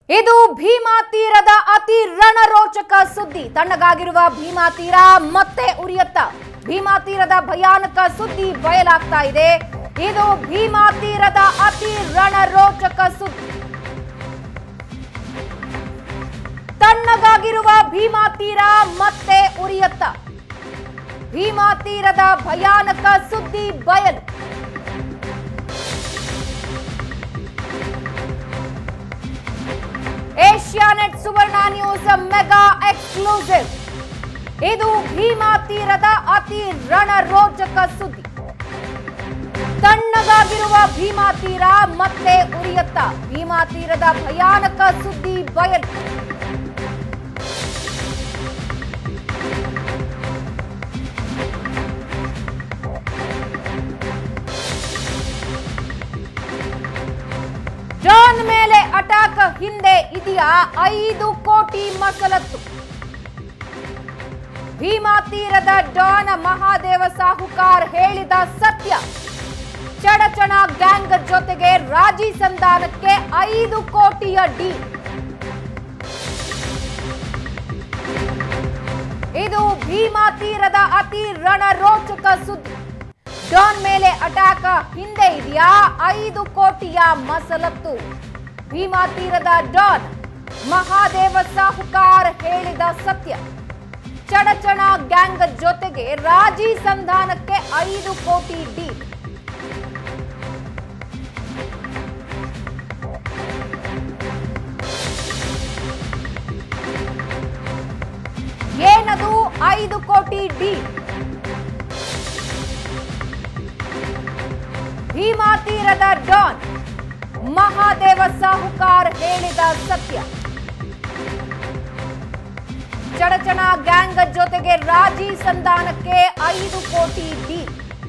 ಇದು ಭೀಮಾ ತೀರದ ಅತಿ ರಣರೋಚಕ ಸುದ್ದಿ ತಣ್ಣಗಾಗಿರುವ ಭೀಮಾ ತೀರ ಮತ್ತೆ ಉರಿಯತ್ತ ಭೀಮಾ ತೀರದ ಭಯಾನಕ ಸುದ್ದಿ ಬಯಲಾಗ್ತಾ ಇದೆ ಇದು ಭೀಮಾ ತೀರದ ಅತಿ ರಣರೋಚಕ ಸುದ್ದಿ ತಣ್ಣಗಾಗಿರುವ ಭೀಮಾ ತೀರ ಮತ್ತೆ ಉರಿಯತ್ತ ಭೀಮಾ ತೀರದ ಭಯಾನಕ ಸುದ್ದಿ ಬಯಲು Asianet Suvarna news mega exclusive ಇದು ಭೀಮಾ ತೀರದ ಅತಿ ರಣರೋಚಕ ಸುದ್ದಿ ತಣ್ಣಗಾಗಿರುವ ಭೀಮಾ ತೀರ ಮತ್ತೆ ಉರಿಯತ್ತ ಭೀಮಾ ತೀರದ ಭಯಾನಕ ಸುದ್ದಿ ಬಯಲು ಡಾನ್ ಮೇಲೆ ಅಟ್ಯಾಕ್ ಹಿಂದೆ ಇದೆಯಾ ಐದು ಕೋಟಿ ಮಸಲತ್ತು ಭೀಮಾ ತೀರದ ಡಾನ್ ಮಹಾದೇವ ಸಾಹುಕಾರ್ ಹೇಳಿದ ಸತ್ಯ ಚಡಚಣ ಗ್ಯಾಂಗ್ ಜೊತೆಗೆ ರಾಜಿ ಸಂಧಾನಕ್ಕೆ ಐದು ಕೋಟಿಯ ಡೀಲ್ ಇದು ಭೀಮಾ ತೀರದ ಅತಿ ರಣರೋಚಕ ಸುದ್ದಿ ಡಾನ್ ಮೇಲೆ ಅಟ್ಯಾಕ್ ಹಿಂದೆ ಇದೆಯಾ ಐದು ಕೋಟಿಯ ಮಸಲತ್ತು ಭೀಮಾ ತೀರದ ಡಾನ್ ಮಹಾದೇವ ಸಾಹುಕಾರ್ ಹೇಳಿದ ಸತ್ಯ ಚಡಚಣ ಗ್ಯಾಂಗ್ ಜೊತೆಗೆ ರಾಜಿ ಸಂಧಾನಕ್ಕೆ ಐದು ಕೋಟಿ ಡೀಲ್ ಏನದು ಐದು ಕೋಟಿ ಡೀಲ್ ಭೀಮಾ ತೀರದ ಡಾನ್ ಮಹಾದೇವ ಸಾಹುಕಾರ್ ಹೇಳಿದ ಸತ್ಯ ಚಡಚಣ ಗ್ಯಾಂಗ್ ಜೊತೆಗೆ ರಾಜಿ ಸಂಧಾನಕ್ಕೆ ಐದು ಕೋಟಿ ಡೀಲ್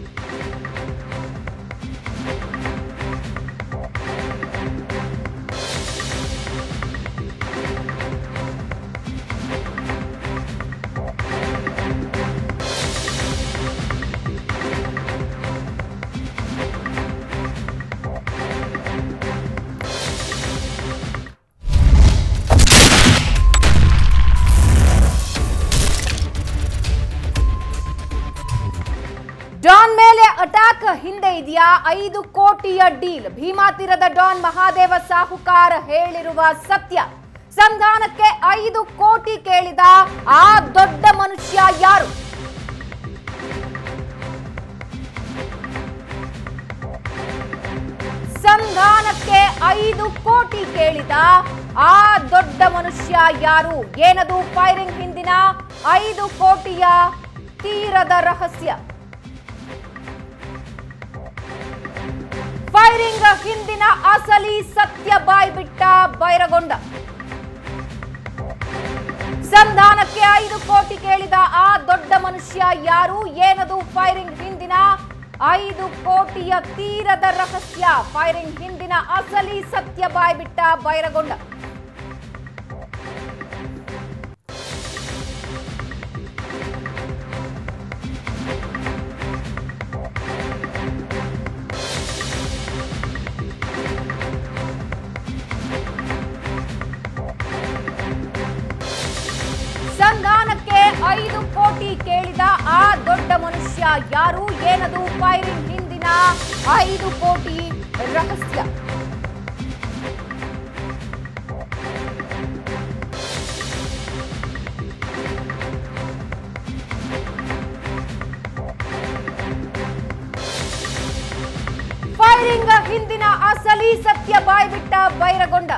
ಡಾನ್ ಮೇಲೆ ಅಟ್ಯಾಕ್ ಹಿಂದೆ ಇದೆಯಾ ಐದು ಕೋಟಿಯ ಡೀಲ್ ಭೀಮಾ ತೀರದ ಡಾನ್ ಮಹಾದೇವ ಸಾಹುಕಾರ್ ಹೇಳಿರುವ ಸತ್ಯ ಸಂಧಾನಕ್ಕೆ ಐದು ಕೋಟಿ ಕೇಳಿದ ಆ ದೊಡ್ಡ ಮನುಷ್ಯ ಯಾರು ಸಂಧಾನಕ್ಕೆ ಐದು ಕೋಟಿ ಕೇಳಿದ ಆ ದೊಡ್ಡ ಮನುಷ್ಯ ಯಾರು ಏನದು ಫೈರಿಂಗ್ ಹಿಂದಿನ ಐದು ಕೋಟಿಯ ತೀರದ ರಹಸ್ಯ ಫೈರಿಂಗ್ ಹಿಂದಿನ ಅಸಲಿ ಸತ್ಯ ಬಾಯ್ಬಿಟ್ಟ ಬೈರಗೊಂಡ ಸಂಧಾನಕ್ಕೆ ಐದು ಕೋಟಿ ಕೇಳಿದ ಆ ದೊಡ್ಡ ಮನುಷ್ಯ ಯಾರು ಏನದು ಫೈರಿಂಗ್ ಹಿಂದಿನ ಐದು ಕೋಟಿಯ ತೀರದ ರಹಸ್ಯ ಫೈರಿಂಗ್ ಹಿಂದಿನ ಅಸಲಿ ಸತ್ಯ ಬಾಯ್ಬಿಟ್ಟ ಬೈರಗೊಂಡ ಸಂಧಾನಕ್ಕೆ ಐದು ಕೋಟಿ ಕೇಳಿದ ಆ ದೊಡ್ಡ ಮನುಷ್ಯ ಯಾರು ಏನದು ಫೈರಿಂಗ್ ಹಿಂದಿನ ಐದು ಕೋಟಿ ರಹಸ್ಯ ಫೈರಿಂಗ್ ಹಿಂದಿನ ಅಸಲಿ ಸತ್ಯ ಬಾಯ್ಬಿಟ್ಟ ಬೈರಗೊಂಡ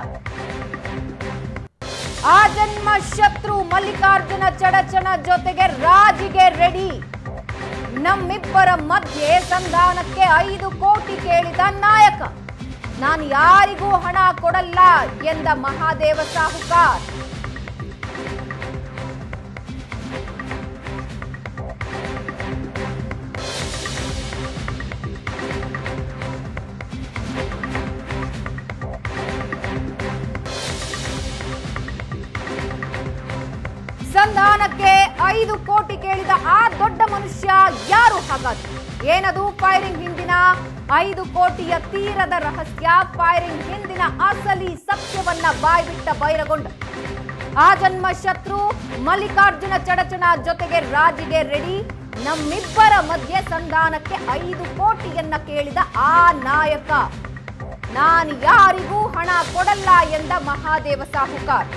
ಆ ಜನ್ಮ ಶತ್ರು ಮಲ್ಲಿಕಾರ್ಜುನ ಚಡಚಣ ಜೊತೆಗೆ ರಾಜಿಗೆ ರೆಡಿ ನಮ್ಮಿಬ್ಬರ ಮಧ್ಯೆ ಸಂಧಾನಕ್ಕೆ ಐದು ಕೋಟಿ ಕೇಳಿದ ನಾಯಕ ನಾನು ಯಾರಿಗೂ ಹಣ ಕೊಡಲ್ಲ ಎಂದ ಮಹಾದೇವ ಸಾಹುಕಾರ್ ಸಂಧಾನಕ್ಕೆ ಐದು ಕೋಟಿ ಕೇಳಿದ ಆ ದೊಡ್ಡ ಮನುಷ್ಯ ಯಾರು ಹಾಗಾದ್ರೆ ಏನದು ಫೈರಿಂಗ್ ಹಿಂದಿನ ಐದು ಕೋಟಿಯ ತೀರದ ರಹಸ್ಯ ಫೈರಿಂಗ್ ಹಿಂದಿನ ಅಸಲಿ ಸತ್ಯವನ್ನ ಬಾಯ್ಬಿಟ್ಟ ಬೈರಗೊಂಡ ಆ ಜನ್ಮ ಶತ್ರು ಮಲ್ಲಿಕಾರ್ಜುನ ಚಡಚಣ ಜೊತೆಗೆ ರಾಜಿಗೆ ರೆಡಿ ನಮ್ಮಿಬ್ಬರ ಮಧ್ಯೆ ಸಂಧಾನಕ್ಕೆ ಐದು ಕೋಟಿಯನ್ನ ಕೇಳಿದ ಆ ನಾಯಕ ನಾನು ಯಾರಿಗೂ ಹಣ ಕೊಡಲ್ಲ ಎಂದ ಮಹಾದೇವ ಸಾಹುಕಾರ್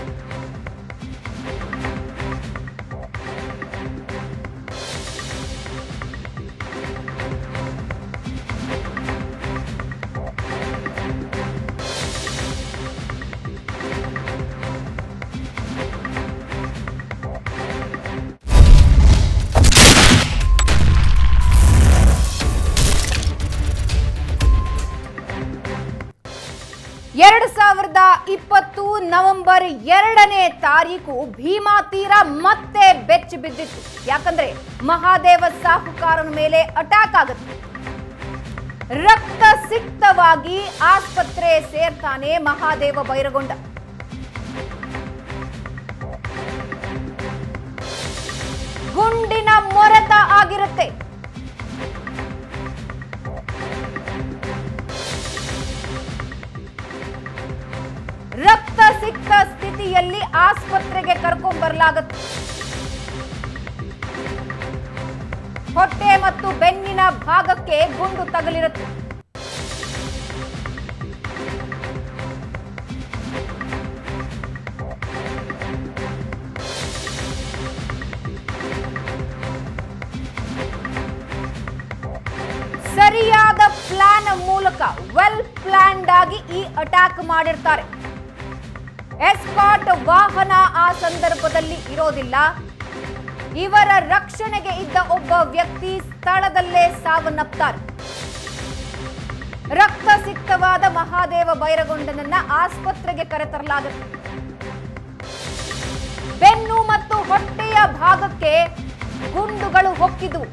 ಎರಡು ಸಾವಿರದ ಇಪ್ಪತ್ತು ನವೆಂಬರ್ ಎರಡನೇ ತಾರೀಕು ಭೀಮಾ ತೀರ ಮತ್ತೆ ಬೆಚ್ಚಿ ಬಿದ್ದಿತ್ತು ಯಾಕಂದ್ರೆ ಮಹಾದೇವ ಸಾಹುಕಾರನ ಮೇಲೆ ಅಟ್ಯಾಕ್ ಆಗುತ್ತೆ ರಕ್ತ ಸಿಕ್ತವಾಗಿ ಆಸ್ಪತ್ರೆ ಸೇರ್ತಾನೆ ಮಹಾದೇವ ಬೈರಗೊಂಡ ಗುಂಡಿನ ಮೊರೆತ ಆಗಿರುತ್ತೆ ರಕ್ತ ಸಿಕ್ತ ಸ್ಥಿತಿಯಲ್ಲಿ ಆಸ್ಪತ್ರೆಗೆ ಕರ್ಕೊಂಡ್ ಬರಲಾಗುತ್ತೆ ಹೊಟ್ಟೆ ಮತ್ತು ಬೆನ್ನಿನ ಭಾಗಕ್ಕೆ ಗುಂಡು ತಗಲಿರುತ್ತೆ ಸರಿಯಾದ ಪ್ಲಾನ್ ಮೂಲಕ ವೆಲ್ ಪ್ಲಾನ್ಡ್ ಆಗಿ ಈ ಅಟ್ಯಾಕ್ ಮಾಡಿರ್ತಾರೆ ಎಸ್ಕಾಟ್ ವಾಹನ ಆ ಸಂದರ್ಭದಲ್ಲಿ ಇರೋದಿಲ್ಲ ಇವರ ರಕ್ಷಣೆಗೆ ಇದ್ದ ಒಬ್ಬ ವ್ಯಕ್ತಿ ಸ್ಥಳದಲ್ಲೇ ಸಾವನ್ನಪ್ತಾರೆ ರಕ್ತ ಸಿಕ್ತವಾದ ಮಹಾದೇವ ಬೈರಗೊಂಡನನ್ನ ಆಸ್ಪತ್ರೆಗೆ ಕರೆತರಲಾಗುತ್ತೆ ಬೆನ್ನು ಮತ್ತು ಹೊಟ್ಟೆಯ ಭಾಗಕ್ಕೆ ಗುಂಡುಗಳು ಹೊಕ್ಕಿದ್ವು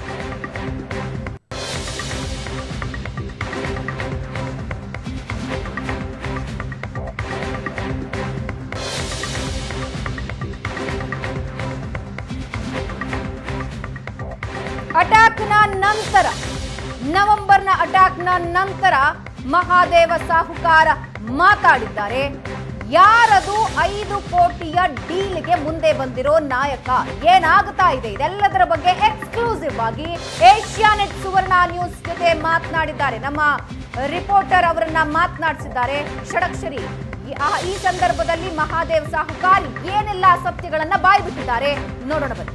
ಅಟ್ಯಾಕ್ನ ನಂತರ ನವೆಂಬರ್ನ ಅಟ್ಯಾಕ್ನ ನಂತರ ಮಹಾದೇವ ಸಾಹುಕಾರ ಮಾತಾಡಿದ್ದಾರೆ ಯಾರದು ಐದು ಕೋಟಿಯ ಡೀಲ್ಗೆ ಮುಂದೆ ಬಂದಿರೋ ನಾಯಕ ಏನಾಗ್ತಾ ಇದೆ ಇದೆಲ್ಲದರ ಬಗ್ಗೆ ಎಕ್ಸ್ಕ್ಲೂಸಿವ್ ಆಗಿ ಏಷ್ಯಾನೆಟ್ ಸುವರ್ಣ ನ್ಯೂಸ್ ಜೊತೆ ಮಾತನಾಡಿದ್ದಾರೆ ನಮ್ಮ ರಿಪೋರ್ಟರ್ ಅವರನ್ನ ಮಾತನಾಡಿಸಿದ್ದಾರೆ ಷಡಕ್ಷರಿ ಈ- ಆ- ಈ ಸಂದರ್ಭದಲ್ಲಿ ಮಹಾದೇವ್ ಸಾಹುಕಾರ್ ಏನೆಲ್ಲ ಸತ್ಯಗಳನ್ನ ಬಾಯ್ಬಿಟ್ಟಿದ್ದಾರೆ ನೋಡೋಣ ಬನ್ನಿ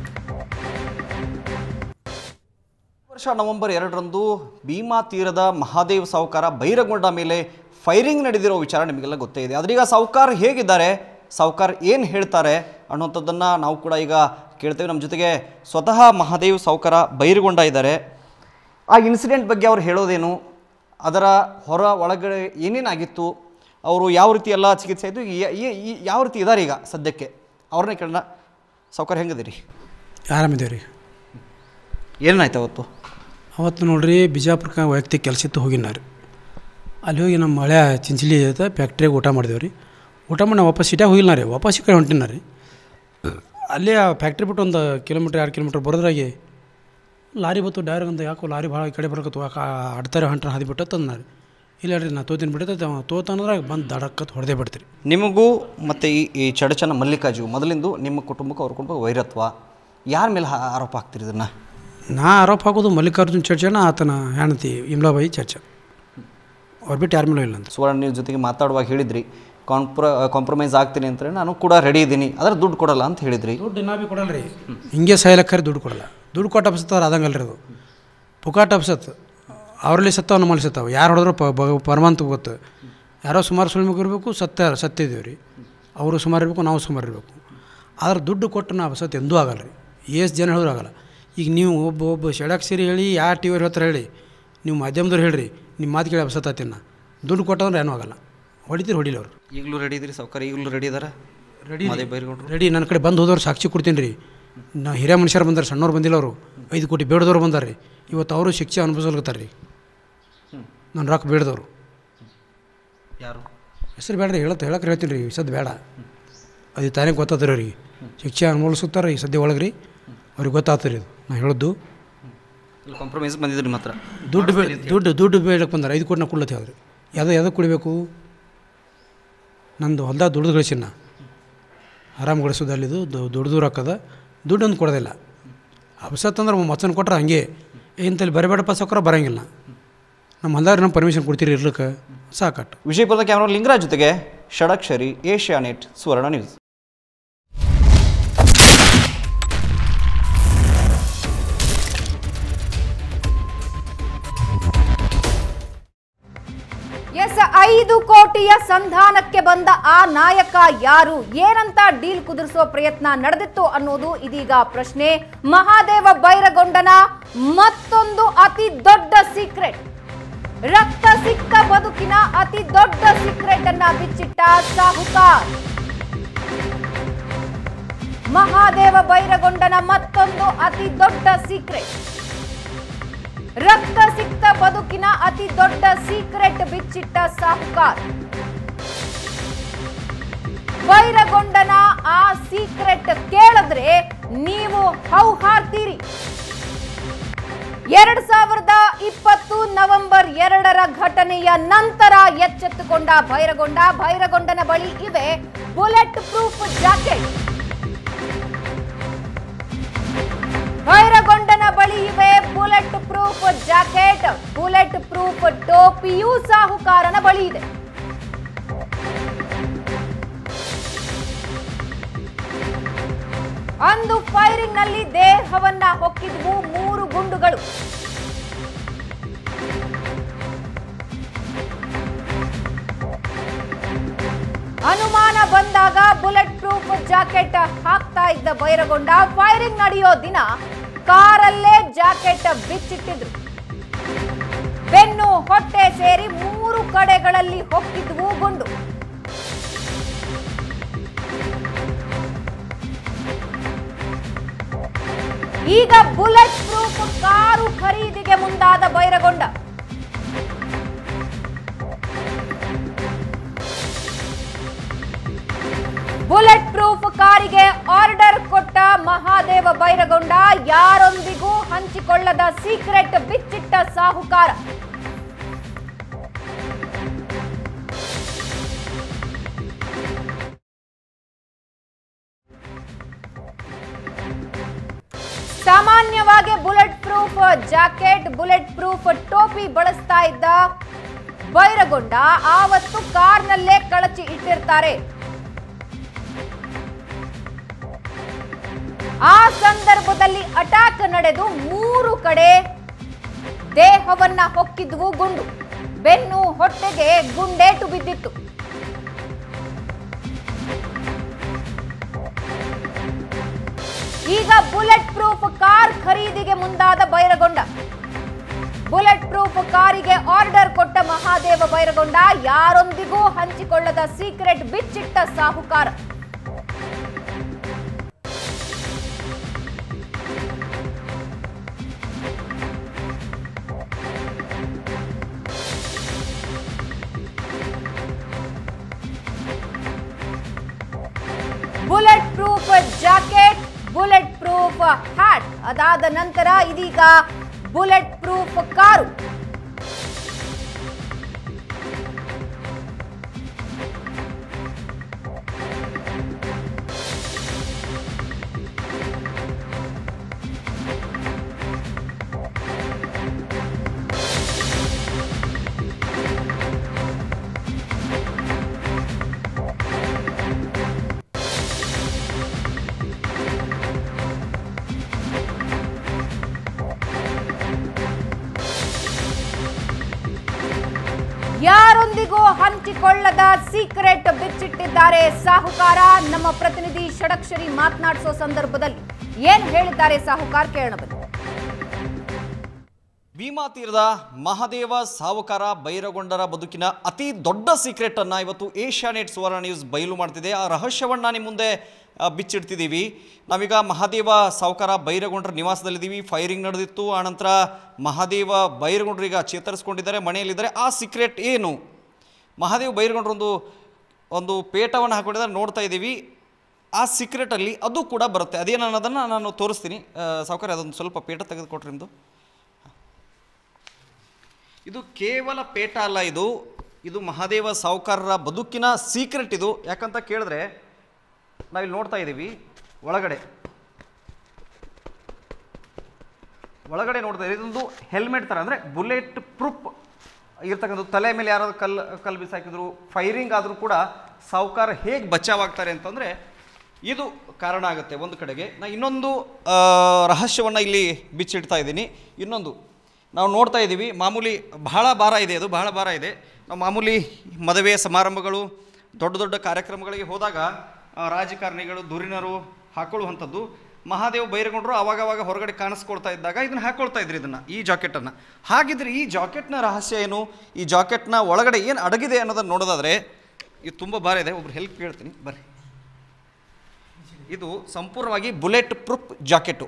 ವರ್ಷ ನವೆಂಬರ್ ಎರಡರಂದು ಭೀಮಾ ತೀರದ ಮಹಾದೇವ್ ಸಾವುಕಾರ ಬೈರಗೊಂಡ ಮೇಲೆ ಫೈರಿಂಗ್ ನಡೆದಿರೋ ವಿಚಾರ ನಿಮಗೆಲ್ಲ ಗೊತ್ತೇ ಇದೆ ಆದ್ರೀಗ ಸಾವುಕಾರ್ ಹೇಗಿದ್ದಾರೆ ಸಾವುಕಾರ್ ಏನು ಹೇಳ್ತಾರೆ ಅನ್ನುವಂಥದ್ದನ್ನು ನಾವು ಕೂಡ ಈಗ ಕೇಳ್ತೇವೆ ನಮ್ಮ ಜೊತೆಗೆ ಸ್ವತಃ ಮಹಾದೇವ್ ಸಾವುಕಾರ ಬೈರಗೊಂಡ ಇದ್ದಾರೆ ಆ ಇನ್ಸಿಡೆಂಟ್ ಬಗ್ಗೆ ಅವ್ರು ಹೇಳೋದೇನು ಅದರ ಹೊರ ಒಳಗಡೆ ಏನೇನಾಗಿತ್ತು ಅವರು ಯಾವ ರೀತಿ ಎಲ್ಲ ಚಿಕಿತ್ಸೆ ಆಯಿತು ಯಾವ ರೀತಿ ಇದ್ದಾರೆ ಈಗ ಸದ್ಯಕ್ಕೆ ಅವ್ರನ್ನೇ ಕೇಳೋಣ ಸಾವುಕಾರ ಹೆಂಗಿದ್ದೀರಿ ಆರಾಮಿದ್ದೇವೆ ರೀ ಏನಾಯ್ತು ಅವತ್ತು ಅವತ್ತು ನೋಡ್ರಿ ಬಿಜಾಪುರಕ್ಕೆ ವೈಯಕ್ತಿಕ ಕೆಲಸ ಇತ್ತು ಹೋಗಿನ ರೀ ಅಲ್ಲಿ ಹೋಗಿ ನಮ್ಮ ಹಳೆ ಚಿಂಚಲಿ ಐತೆ ಫ್ಯಾಕ್ಟ್ರಿಗೆ ಊಟ ಮಾಡಿದೇವೆ ರೀ ಊಟ ಮಾಡಿ ನಾವು ವಾಪಸ್ ಸಿಟಿಯಾಗ ಹೋಗಿಲ್ಲ ರೀ ವಾಪಸ್ ಈ ಕಡೆ ಹೊಂಟಿನ ರೀ ಅಲ್ಲೇ ಆ ಫ್ಯಾಕ್ಟ್ರಿ ಬಿಟ್ಟು ಒಂದು ಕಿಲೋಮೀಟ್ರ್ ಎರಡು ಕಿಲೋಮೀಟ್ರ್ ಬರೋದ್ರಾಗೆ ಲಾರಿ ಬತ್ತು ಡೈವರ್ ಅಂತ ಯಾಕೋ ಲಾರಿ ಭಾಳ ಈ ಕಡೆ ಬರಕತ್ತು ಯಾಕೆ ಅಡ್ತಾರೆ ಹೊಂಟ್ರೆ ಹಾದಿ ಬಿಟ್ಟು ತಂದ ರೀ ಇಲ್ಲ ರೀ ನಾ ತೋತೀನಿ ಬಿಡ್ತೈತೆ ಅವ ತೋತಂದ್ರಾಗ ಬಂದು ದಡಕ್ಕತ್ತು ಹೊಡೆದೇ ಬಿಡ್ತೀರಿ ನಿಮಗೂ ಮತ್ತು ಈ ಈ ಚಡಚನ ಮಲ್ಲಿಕಾರ್ಜು ಮೊದಲಿಂದು ನಿಮ್ಮ ಕುಟುಂಬಕ್ಕೆ ಅವ್ರ ಕುಟುಂಬ ವೈರತ್ವ ಯಾರ ಮೇಲೆ ಹಾ- ಆರೋಪ ಆಗ್ತಿರಿ ಇದನ್ನು ನಾ ಆರೋಪ ಹಾಕೋದು ಮಲ್ಲಿಕಾರ್ಜುನ್ ಚರ್ಚನ ಆತನ ಹೆಣ್ತಿ ಇಮ್ಲಾಬಾಯಿ ಚರ್ಚ ಅವ್ರು ಬಿಟ್ಟು ಯಾರ ಮೇಲೂ ಇಲ್ಲ ಅಂತ ಸುವರ್ಣ ನ್ಯೂಸ್ ಜೊತೆಗೆ ಮಾತಾಡುವಾಗ ಹೇಳಿದ್ರಿ ಕಾಂಪ್ರ ಕಾಂಪ್ರಮೈಸ್ ಆಗ್ತೀನಿ ಅಂತ ನಾನು ಕೂಡ ರೆಡಿ ಇದ್ದೀನಿ ಆದರೆ ದುಡ್ಡು ಕೊಡಲ್ಲ ಅಂತ ಹೇಳಿದ್ರಿ ದುಡ್ಡು ಇನ್ನೂ ಭೀ ಕೊಡಲ್ಲ ರೀ ಹಿಂಗೆ ಸಾಯ್ಲಕ್ಕರಿ ದುಡ್ಡು ಕೊಡಲ್ಲ ದುಡ್ಡು ಕೊಟ್ಟು ಅಪ್ಸತ್ತಾರ ಅದಂಗಲ್ಲ ರೀ ಅದು ಪುಕಾಟ್ ಅಪ್ಸತ್ ಅವರಲ್ಲಿ ಸತ್ತವ ನಮ್ಮಲ್ಲಿ ಸತ್ತವ ಯಾರು ಹೊಡೆದ್ರು ಪ ಬ- ಪರಮಾಂತ ಗೊತ್ತು ಯಾರೋ ಸುಮಾರು ಸುಳ್ಮಿಗೆ ಇರಬೇಕು ಸತ್ಯ ಸತ್ಯ ಇದೀವಿ ರೀ ಅವರು ಸುಮಾರು ಇರಬೇಕು ನಾವು ಸುಮಾರು ಇರಬೇಕು ಆದ್ರೆ ದುಡ್ಡು ಕೊಟ್ಟು ನಾವು ಅಪ್ಸತ್ ಎಂದೂ ಆಗಲ್ಲ ರೀ ಎಷ್ಟು ಜನ ಹೇಳಿದ್ರು ಆಗಲ್ಲ ಈಗ ನೀವು ಒಬ್ಬ ಒಬ್ಬ ಸೆರಿ ಹೇಳಿ ಯಾವ ಟಿ ವಿಯವ್ರು ಹೇಳ್ತಾರೆ ಹೇಳಿ ನೀವು ಮಾಧ್ಯಮದವ್ರು ಹೇಳ್ರಿ ನಿಮ್ಮ ಮಾತು ಕೇಳಿ ಅಪ್ಸತ್ತಿನ ದುಡ್ಡು ಕೊಟ್ಟಂದ್ರೆ ಏನೂ ಆಗಲ್ಲ ಹೊಡಿತೀರಿ ಹೊಡಿಲಿ ಅವ್ರು ಈಗಲೂ ರೆಡಿ ಇದ್ದೀರಿ ಸಾವುಕಾರ ಈಗಲೂ ರೆಡಿ ಇದ್ದಾರೆ ರೆಡಿ ಮಾದೇ ಬೈರ್ಗೊಂಡ್ರು ರೆಡಿ ನನ್ನ ಕಡೆ ಬಂದು ಹೋದವ್ರು ಸಾಕ್ಷಿ ಕೊಡ್ತೀನಿ ರೀ ನಾ ಹಿರಿಯ ಮನುಷ್ಯರು ಬಂದಾರೆ ಸಣ್ಣವ್ರು ಬಂದಿಲ್ಲ ಅವರು ಐದು ಕೋಟಿ ಬೇಡದವ್ರು ಬಂದಾರೆ ರೀ ಇವತ್ತು ಅವರು ಶಿಕ್ಷೆ ಅನುಭವಿಸ್ಲಿಕತ್ತಾರೆ ರೀ ನನ್ನ ರೊಕ್ಕ ಬೇಡದವ್ರು ಯಾರು ಹೆಸರು ಬೇಡ ರೀ ಹೇಳತ್ತೆ ಹೇಳಕ್ಕೆ ಹೇಳ್ತೀನಿ ರೀ ಸದ್ದು ಬೇಡ ಅದು ತಾನೇ ಗೊತ್ತಾತ್ರಿ ಅವ್ರಿಗೆ ಶಿಕ್ಷೆ ಅನುಭವಿಸುತ್ತಾರೆ ಈ ಸದ್ಯ ಒಳಗೆ ರೀ ಅವ್ರಿಗೆ ಗೊತ್ತಾಗ್ತದೆ ರೀ ಇದು ನಾ ಹೇಳದ್ದು ಕಾಂಪ್ರಮೈಸ್ ಬಂದಿದ್ರು ನಿಮ್ಮ ಹತ್ರ ದುಡ್ಡು ಬೇ ದುಡ್ಡು ದುಡ್ಡು ಬೇಡಕ್ಕೆ ಬಂದಾರೆ ಐದು ಕೋಟಿ ನಾವು ಕೊಡ್ಲತ್ತೆ ಹೇಳ್ರಿ ಯಾವ್ದು ಯಾವ್ದು ಕುಡಿಬೇಕು ನಂದು ಹೊಲ್ದಾಗ ದುಡ್ದು ಗಳಿಸಿನ ಆರಾಮ್ ಗಳಿಸೋದು ಅಲ್ಲಿದು ದುಡ್ದು ರೊಕ್ಕದ ದುಡ್ಡೊಂದು ಕೊಡೋದಿಲ್ಲ ಅವಸತ್ ಅಂದ್ರೆ ಮಚ್ಚನ ಕೊಟ್ರೆ ಹಂಗೆ ಇಂತಲ್ಲಿ ಬರಬೇಡಪ್ಪ ಸೌಕರ ಬರೋಂಗಿಲ್ಲ ನಮ್ಮ ಹೊಲ್ದಾಗ ನಮ್ಮ ಪರ್ಮಿಷನ್ ಕೊಡ್ತೀರಿ ಇರ್ಲಿಕ್ಕೆ ಸಾಕಟ್ಟು ವಿಜಯಪುರದ ಕ್ಯಾಮ್ರಾ ಲಿಂಗರಾಜ್ ಜೊತೆಗೆ Shadakshari Asia net Suvarna news ಎಸ್ ಐದು ಕೋಟಿಯ ಸಂಧಾನಕ್ಕೆ ಬಂದ ಆ ನಾಯಕ ಯಾರು ಏನಂತ ಡೀಲ್ ಕುದುರಿಸೋ ಪ್ರಯತ್ನ ನಡೆದಿತ್ತು ಅನ್ನೋದು ಇದೀಗ ಪ್ರಶ್ನೆ ಮಹಾದೇವ ಬೈರಗೊಂಡನ ಮತ್ತೊಂದು ಅತಿ ದೊಡ್ಡ ಸೀಕ್ರೆಟ್ ರಕ್ತ ಸಿಕ್ಕ ಬದುಕಿನ ಅತಿ ದೊಡ್ಡ ಸೀಕ್ರೆಟ್ ಅನ್ನ ಬಿಚ್ಚಿಟ್ಟ ಸಾಹುಕಾರ್ ಮಹಾದೇವ ಬೈರಗೊಂಡನ ಮತ್ತೊಂದು ಅತಿ ದೊಡ್ಡ ಸೀಕ್ರೆಟ್ ರಕ್ತ ಸಿಕ್ತ ಬದುಕಿನ ಅತಿ ದೊಡ್ಡ ಸೀಕ್ರೆಟ್ ಬಿಚ್ಚಿಟ್ಟ ಸಾಹುಕಾರ್ ಬೈರಗೊಂಡನ ಆ ಸೀಕ್ರೆಟ್ ಕೇಳಿದ್ರೆ ನೀವು ಹೌ ಹಾರ್ತೀರಿ ಎರಡ್ ಸಾವಿರದ ಇಪ್ಪತ್ತು ನವೆಂಬರ್ ಎರಡರ ಘಟನೆಯ ನಂತರ ಎಚ್ಚೆತ್ತುಕೊಂಡ ಭೈರಗೊಂಡ ಭೈರಗೊಂಡನ ಬಳಿ ಇವೆ ಬುಲೆಟ್ ಪ್ರೂಫ್ ಜಾಕೆಟ್ ಭೈರಗೊಂಡನ ಬಳಿ ಇವೆ bullet proof jacket bullet proof ಟೋಪಿಯೂ ಸಾಹುಕಾರನ ಬಳಿ ಇದೆ ಅಂದು ಫೈರಿಂಗ್ ನಲ್ಲಿ ದೇಹವನ್ನ ಹೊಕ್ಕಿದ್ವು ಮೂರು ಗುಂಡುಗಳು ಅನುಮಾನ ಬಂದಾಗ ಬುಲೆಟ್ ಪ್ರೂಫ್ ಜಾಕೆಟ್ ಹಾಕ್ತಾ ಇದ್ದ ಬೈರಗೊಂಡ ಫೈರಿಂಗ್ ನಡೆಯೋ ದಿನ ಕಾರಲ್ಲೇ ಜಾಕೆಟ್ ಬಿಚ್ಚಿಟ್ಟಿದ್ರು ಬೆನ್ನು ಹೊಟ್ಟೆ ಸೇರಿ ಮೂರು ಕಡೆಗಳಲ್ಲಿ ಹೊಕ್ಕಿದ್ವು ಗುಂಡು ಈಗ ಬುಲೆಟ್ ಪ್ರೂಫ್ ಕಾರು ಖರೀದಿಗೆ ಮುಂದಾದ ಬೈರಗೊಂಡ ಬುಲೆಟ್ ಪ್ರೂಫ್ ಕಾರಿಗೆ ಆರ್ಡರ್ ಕೊಟ್ಟ ಮಹಾದೇವ ಬೈರಗೊಂಡ ಯಾರೊಂದಿಗೂ ಹಂಚಿಕೊಳ್ಳದ ಸೀಕ್ರೆಟ್ ಬಿಚ್ಚಿಟ್ಟ ಸಾಹುಕಾರ ಸಾಮಾನ್ಯವಾಗಿ bullet proof jacket bullet proof ಟೋಪಿ ಬಳಸ್ತಾ ಇದ್ದ ಬೈರಗೊಂಡ ಆವತ್ತು ಕಾರ್ನಲ್ಲೇ ಕಳಚಿ ಇಟ್ಟಿರ್ತಾರೆ ಆ ಸಂದರ್ಭದಲ್ಲಿ ಅಟ್ಯಾಕ್ ನಡೆದು ಮೂರು ಕಡೆ ದೇಹವನ್ನ ಹೊಕ್ಕಿದ್ವು ಗುಂಡು ಬೆನ್ನು ಹೊಟ್ಟೆಗೆ ಗುಂಡೇಟು ಬಿದ್ದಿತ್ತು ಈಗ ಬುಲೆಟ್ ಪ್ರೂಫ್ ಕಾರ್ ಖರೀದಿಗೆ ಮುಂದಾದ ಬೈರಗೊಂಡ ಬುಲೆಟ್ ಪ್ರೂಫ್ ಕಾರಿಗೆ ಆರ್ಡರ್ ಕೊಟ್ಟ ಮಹಾದೇವ ಬೈರಗೊಂಡ ಯಾರೊಂದಿಗೂ ಹಂಚಿಕೊಳ್ಳದ ಸೀಕ್ರೆಟ್ ಬಿಚ್ಚಿಟ್ಟ ಸಾಹುಕಾರ bullet proof jacket bullet proof hat ಅದಾದ ನಂತರ ಇದೀಗ ಬುಲೆಟ್ ಪ್ರೂಫ್ ಕಾರು ಯಾರೊಂದಿಗೂ ಹಂಚಿಕೊಳ್ಳದ ಸೀಕ್ರೆಟ್ ಬಿಚ್ಚಿಟ್ಟಿದ್ದಾರೆ ಸಾಹುಕಾರ ನಮ್ಮ ಪ್ರತಿನಿಧಿ ಷಡಕ್ಷರಿ ಮಾತನಾಡಿಸೋ ಸಂದರ್ಭದಲ್ಲಿ ಏನ್ ಹೇಳಿದ್ದಾರೆ ಸಾಹುಕಾರ್ ಕೇಳೋಣ ಬನ್ನಿ ಭೀಮಾ ತೀರದ ಮಹಾದೇವ ಸಾವುಕಾರ ಬೈರಗೊಂಡರ ಬದುಕಿನ ಅತಿ ದೊಡ್ಡ ಸೀಕ್ರೆಟ್ ಅನ್ನ ಇವತ್ತು ಏಷ್ಯಾನೆಟ್ ಸುವರ್ಣ ನ್ಯೂಸ್ ಬಯಲು ಮಾಡ್ತಿದೆ ಆ ರಹಸ್ಯವನ್ನ ನಿಮ್ಮ ಮುಂದೆ ಆ, ಬಿಚ್ಚಿಡ್ತಿದ್ದೀವಿ ನಾವೀಗ ಮಹಾದೇವ ಸಾವುಕಾರ ಬೈರಗೊಂಡರ ನಿವಾಸದಲ್ಲಿದ್ದೀವಿ ಫೈರಿಂಗ್ ನಡೆದಿತ್ತು ಆನಂತರ ಮಹಾದೇವ ಬೈರಗೊಂಡ್ರು ಈಗ ಚೇತರಿಸ್ಕೊಂಡಿದ್ದಾರೆ ಮನೆಯಲ್ಲಿದ್ದಾರೆ ಆ ಸೀಕ್ರೆಟ್ ಏನು ಮಹಾದೇವ್ ಬೈರಗೊಂಡ್ರು ಒಂದು ಒಂದು ಪೇಟವನ್ನು ಹಾಕೊಂಡಿದ್ದಾರೆ ನೋಡ್ತಾ ಇದ್ದೀವಿ ಆ ಸೀಕ್ರೆಟಲ್ಲಿ ಅದು ಕೂಡ ಬರುತ್ತೆ ಅದೇನು ಅನ್ನೋದನ್ನು ನಾನು ತೋರಿಸ್ತೀನಿ ಸಾವುಕಾರ ಅದೊಂದು ಸ್ವಲ್ಪ ಪೇಟ ತೆಗೆದುಕೊಟ್ರಿ ನಿಮ್ಮದು ಇದು ಕೇವಲ ಪೇಟ ಅಲ್ಲ ಇದು ಇದು ಮಹಾದೇವ ಸಾವುಕಾರರ ಬದುಕಿನ ಸೀಕ್ರೆಟ್ ಇದು ಯಾಕಂತ ಕೇಳಿದ್ರೆ ನಾವಿಲ್ಲಿ ನೋಡ್ತಾ ಇದ್ದೀವಿ ಒಳಗಡೆ ಒಳಗಡೆ ನೋಡ್ತಾ ಇದ್ದೀವಿ ಇದೊಂದು ಹೆಲ್ಮೆಟ್ ಥರ ಅಂದರೆ ಬುಲೆಟ್ ಪ್ರೂಫ್ ಇರ್ತಕ್ಕಂಥದ್ದು ತಲೆ ಮೇಲೆ ಯಾರಾದ್ರು ಕಲ್ಲು ಕಲ್ಲು ಬಿಸಾಕಿದ್ರು ಫೈರಿಂಗ್ ಆದರೂ ಕೂಡ ಸಾವುಕಾರ ಹೇಗೆ ಬಚಾವಾಗ್ತಾರೆ ಅಂತಂದರೆ ಇದು ಕಾರಣ ಆಗುತ್ತೆ ಒಂದು ಕಡೆಗೆ ನಾ ಇನ್ನೊಂದು ರಹಸ್ಯವನ್ನು ಇಲ್ಲಿ ಬಿಚ್ಚಿಡ್ತಾ ಇದ್ದೀನಿ ಇನ್ನೊಂದು ನಾವು ನೋಡ್ತಾ ಇದ್ದೀವಿ ಮಾಮೂಲಿ ಬಹಳ ಭಾರ ಇದೆ ಅದು ಬಹಳ ಭಾರ ಇದೆ ನಾವು ಮಾಮೂಲಿ ಮದುವೆ ಸಮಾರಂಭಗಳು ದೊಡ್ಡ ದೊಡ್ಡ ಕಾರ್ಯಕ್ರಮಗಳಿಗೆ ಹೋದಾಗ ಆ, ರಾಜಕಾರಣಿಗಳು ಧುರೀಣರು ಹಾಕೊಳ್ಳುವಂಥದ್ದು ಮಹಾದೇವ್ ಬೈರಗೊಂಡ್ರು ಅವಾಗವಾಗ ಹೊರಗಡೆ ಕಾಣಿಸ್ಕೊಳ್ತಾ ಇದ್ದಾಗ ಇದನ್ನು ಹಾಕೊಳ್ತಾ ಇದ್ರಿ ಇದನ್ನು ಈ ಜಾಕೆಟನ್ನು ಹಾಗಿದ್ರೆ ಈ ಜಾಕೆಟ್ನ ರಹಸ್ಯ ಏನು ಈ ಜಾಕೆಟ್ನ ಒಳಗಡೆ ಏನು ಅಡಗಿದೆ ಅನ್ನೋದನ್ನು ನೋಡೋದಾದರೆ ಇದು ತುಂಬ ಭಾರ ಇದೆ ಒಬ್ರು ಹೆಲ್ಪ್ ಕೇಳ್ತೀನಿ ಬರ್ರಿ ಇದು ಸಂಪೂರ್ಣವಾಗಿ ಬುಲೆಟ್ ಪ್ರೂಫ್ ಜಾಕೆಟು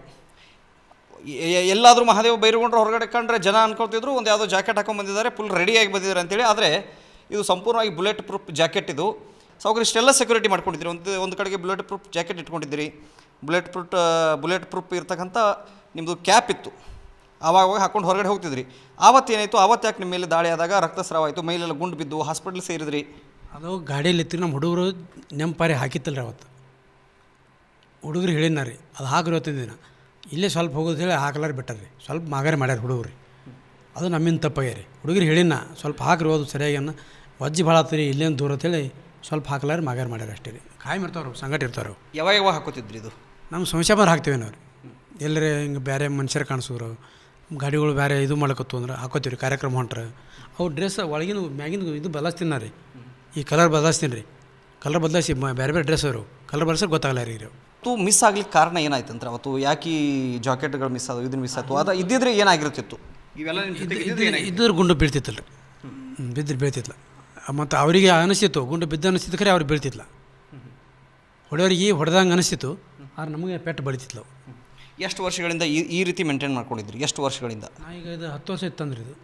ಎ- ಎಲ್ಲಾದರೂ ಮಹಾದೇವ ಬೈರುಗೊಂಡ್ರೆ ಹೊರಗಡೆ ಕಂಡ್ರೆ ಜನ ಅನ್ಕೊಳ್ತಿದ್ರು ಒಂದು ಯಾವುದೋ ಜಾಕೆಟ್ ಹಾಕೊಂಡು ಬಂದಿದ್ದಾರೆ ಫುಲ್ ರೆಡಿಯಾಗಿ ಬಂದಿದ್ದಾರೆ ಅಂತೇಳಿ ಆದರೆ ಇದು ಸಂಪೂರ್ಣವಾಗಿ ಬುಲೆಟ್ ಪ್ರೂಫ್ ಜಾಕೆಟ್ ಇದು ಸಾವುಕಾರ ಇಷ್ಟೆಲ್ಲ ಸೆಕ್ಯೂರಿಟಿ ಮಾಡ್ಕೊಂಡಿದ್ದೀರಿ ಒಂದು ಒಂದು ಕಡೆಗೆ ಬುಲೆಟ್ ಪ್ರೂಫ್ ಜಾಕೆಟ್ ಇಟ್ಕೊಂಡಿದ್ದೀರಿ ಬುಲೆಟ್ ಪ್ರೂಫ್ ಬುಲೆಟ್ ಪ್ರೂಫ್ ಇರ್ತಕ್ಕಂಥ ನಿಮ್ಮದು ಕ್ಯಾಪ್ ಇತ್ತು ಆವಾಗ ಹಾಕೊಂಡು ಹೊರಗಡೆ ಹೋಗ್ತಿದ್ರಿ ಆವತ್ತು ಏನಾಯಿತು ಆವತ್ತು ಯಾಕೆ ನಿಮ್ಮ ಮೇಲೆ ದಾಳಿ ಆದಾಗ ರಕ್ತಸ್ರಾವ ಆಯಿತು ಮೈಲೆಲ್ಲ ಗುಂಡು ಬಿದ್ದು ಹಾಸ್ಪಿಟ್ಲ್ ಸೇರಿದ್ರಿ ಅದು ಗಾಡಿಯಲ್ಲಿ ಇತ್ತು ನಮ್ಮ ಹುಡುಗರು ನೆಂಪಾರಿ ಹಾಕಿತ್ತಲ್ರಿ ಅವತ್ತು ಹುಡುಗರು ಹೇಳಿನ ರೀ ಅದು ಹಾಕ್ರಿ ಇವತ್ತಿನ ದಿನ ಇಲ್ಲೇ ಸ್ವಲ್ಪ ಹೋಗೋದು ಹೇಳಿ ಹಾಕಲಾರ ಬಿಟ್ಟಾರ್ರಿ ಸ್ವಲ್ಪ ಮಾಗಾರಿ ಮಾಡ್ಯಾರ ಹುಡುಗರು ಅದು ನಮ್ಮಿಂದ ತಪ್ಪಾಗ್ಯಾರಿ ಹುಡುಗರು ಹೇಳಿನ ಸ್ವಲ್ಪ ಹಾಕ್ರಿ ಹೋದು ಸರಿಯಾಗಿ ಅನ್ನ ವಜ್ಜಿ ಭಾಳ ಆತ್ರಿ ಇಲ್ಲೇನು ದೂರ ಅಂತೇಳಿ ಸ್ವಲ್ಪ ಹಾಕಲಾರ ಮಾಗಾರಿ ಮಾಡ್ಯಾರ ಅಷ್ಟೇ ರೀ ಕಾಯಂ ಇರ್ತಾವ್ರು ಸಂಗಟ ಇರ್ತಾವ್ರು ಯಾವಾಗ ಯಾವಾಗ ಹಾಕೋತಿದ್ರಿ ಇದು ನಮ್ಮ ಸಮಸ್ಯೆ ಬಂದ್ರೆ ಹಾಕ್ತೀವಿ ನಾವು ಎಲ್ಲರೇ ಹಿಂಗೆ ಬೇರೆ ಮನುಷ್ಯರು ಕಾಣಿಸಿದ್ರು ಗಾಡಿಗಳು ಬೇರೆ ಇದು ಮಾಡ್ಕೊತು ಅಂದ್ರೆ ಹಾಕೋತೀವಿ ರೀ ಕಾರ್ಯಕ್ರಮ ಹೊಂಟ್ರೆ ಅವು ಡ್ರೆಸ್ ಒಳಗಿನ ಮ್ಯಾಗಿನ ಇದು ಬದಲಾಸ್ತೀನಿ ನಾ ರೀ ಈ ಕಲರ್ ಬದಲಾಸ್ತೀನಿ ರೀ ಕಲರ್ ಬದಲಾಯಿಸಿ ಬೇರೆ ಬೇರೆ ಡ್ರೆಸ್ ಅವರು ಕಲರ್ ಬದಲಾಸೋಕೆ ಗೊತ್ತಾಗಲ್ಲ ರೀ ಇವ್ರು ಅವತ್ತು ಮಿಸ್ ಆಗ್ಲಿಕ್ಕೆ ಕಾರಣ ಏನಾಯ್ತು ಅಂದ್ರೆ ಅವತ್ತು ಯಾಕೆ ಈ ಜಾಕೆಟ್ಗಳು ಮಿಸ್ ಆದವು ಇದನ್ನ ಮಿಸ್ ಆಯ್ತು ಅದ ಇದ್ದಿದ್ರೆ ಏನಾಗಿರ್ತಿತ್ತು ಇವೆಲ್ಲ ನಿಮ್ಮ ಜೊತೆಗೆ ಇದ್ದಿದ್ರೆ ಏನಾಗಿತ್ತು? ಇದ್ರ ಗುಂಡು ಬೀಳ್ತಿತ್ತಲ್ಲ ರೀ ಬಿದ್ದರೆ ಬೀಳ್ತಿತ್ಲ ಮತ್ತು ಅವರಿಗೆ ಅನಿಸ್ತಿತ್ತು ಗುಂಡು ಬಿದ್ದ ಅನಿಸ್ತಿತ್ತು ಖರೆ ಅವ್ರಿಗೆ ಬೀಳ್ತಿತ್ಲ ಹೊಡೆಯೋರಿಗೆ ಹೊಡೆದಂಗೆ ಅನಿಸ್ತಿತ್ತು ಆದ್ರೆ ನಮಗೆ ಪೆಟ್ಟು ಬಳಿತಿತ್ಲ ಅವು ಎಷ್ಟು ವರ್ಷಗಳಿಂದ ಈ ಈ ರೀತಿ ಮೇಂಟೈನ್ ಮಾಡ್ಕೊಂಡಿದ್ರಿ ಎಷ್ಟು ವರ್ಷಗಳಿಂದ ನಾ ಈಗ ಇದು ಹತ್ತು ವರ್ಷ ಇತ್ತಂದ್ರಿ ಇದು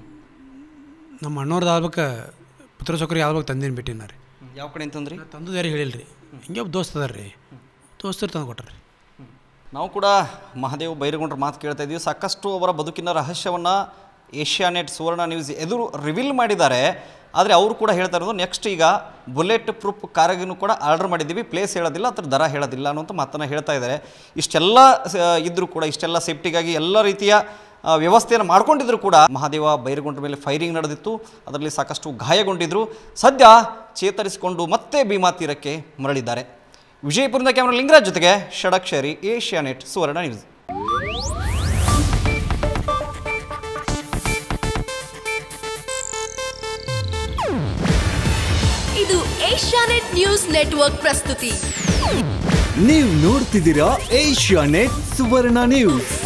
ನಮ್ಮ ಅಣ್ಣವ್ರದ್ದು ಆಗ್ಬೇಕು ಪುತ್ರ ಸೊಕರಿಗೆ ಆಗ್ಬೇಕು ತಂದಿನ ಬಿಟ್ಟಿನ ರೀ ಯಾವ ಕಡೆ ಅಂತಂದ್ರಿ ನಾ ತಂದು ಯಾರು ಹೇಳಿಲ್ಲ ರೀ ಹಿಂಗೆ ಒಬ್ಬ ದೋಸ್ತ ಅದಾರ ರೀ ದೋಸ್ತರು ತಂದು ಕೊಟ್ಟಾರ ನಾವು ಕೂಡ ಮಹಾದೇವ್ ಬೈರಗೊಂಡ್ರ ಮಾತು ಕೇಳ್ತಾ ಇದ್ದೀವಿ ಸಾಕಷ್ಟು ಅವರ ಬದುಕಿನ ರಹಸ್ಯವನ್ನು ಏಷ್ಯಾನೆಟ್ ಸುವರ್ಣ ನ್ಯೂಸ್ ಎದುರು ರಿವೀಲ್ ಮಾಡಿದ್ದಾರೆ ಆದರೆ ಅವರು ಕೂಡ ಹೇಳ್ತಾ ಇರೋದು ನೆಕ್ಸ್ಟ್ ಈಗ ಬುಲೆಟ್ ಪ್ರೂಫ್ ಕಾರಿಗೂ ಕೂಡ ಆರ್ಡರ್ ಮಾಡಿದ್ದೀವಿ ಪ್ಲೇಸ್ ಹೇಳೋದಿಲ್ಲ ಅದ್ರ ದರ ಹೇಳೋದಿಲ್ಲ ಅನ್ನುವಂಥ ಮಾತನ್ನು ಹೇಳ್ತಾ ಇದ್ದಾರೆ ಇಷ್ಟೆಲ್ಲ ಇದ್ದರೂ ಕೂಡ ಇಷ್ಟೆಲ್ಲ ಸೇಫ್ಟಿಗಾಗಿ ಎಲ್ಲ ರೀತಿಯ ಆ, ವ್ಯವಸ್ಥೆಯನ್ನು ಮಾಡ್ಕೊಂಡಿದ್ರು ಕೂಡ ಮಹಾದೇವ ಬೈರಗೊಂಡ್ರ ಮೇಲೆ ಫೈರಿಂಗ್ ನಡೆದಿತ್ತು ಅದರಲ್ಲಿ ಸಾಕಷ್ಟು ಗಾಯಗೊಂಡಿದ್ರು ಸದ್ಯ ಚೇತರಿಸಿಕೊಂಡು ಮತ್ತೆ ಭೀಮಾ ತೀರಕ್ಕೆ ಮರಳಿದ್ದಾರೆ ವಿಜಯಪುರದ ಕ್ಯಾಮ್ರಾ ಲಿಂಗರಾಜ್ ಜೊತೆಗೆ ಷಡಕ್ಷರಿ ಏಷ್ಯಾನೆಟ್ ಸುವರ್ಣ ನ್ಯೂಸ್ ಇದು ಏಷ್ಯಾನೆಟ್ ನ್ಯೂಸ್ ನೆಟ್ವರ್ಕ್ ಪ್ರಸ್ತುತಿ ನೀವು ನೋಡ್ತಿದ್ದೀರಾ ಏಷ್ಯಾ ನೆಟ್ ಸುವರ್ಣ ನ್ಯೂಸ್